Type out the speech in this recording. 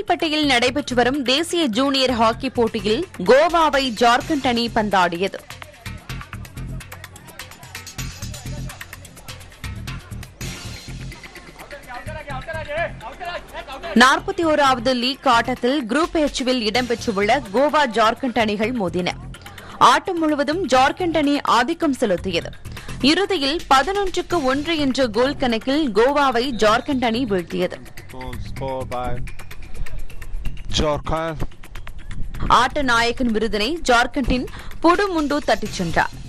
கோவில்பட்டியில் நடைபெற்று வரும் தேசிய ஜூனியர் ஹாக்கி போட்டியில் கோவாவை ஜார்க்கண்ட் அணி பந்தாடியது நாற்பத்தி ஓராவது லீக் ஆட்டத்தில் குரூப் எச்வில் இடம்பெற்றுள்ள கோவா ஜார்க்கண்ட் அணிகள் மோதின ஆட்டம் முழுவதும் ஜார்க்கண்ட் அணி ஆதிக்கம் செலுத்தியது இறுதியில் பதினொன்றுக்கு ஒன்று என்ற கோல் கணக்கில் கோவாவை ஜார்க்கண்ட் அணி வீழ்த்தியது Goal scored by Jharkhand. ஆட்ட நாயகன் விருதினை ஜார்க்கண்டின் புடு முண்டு தட்டிச் சென்றார்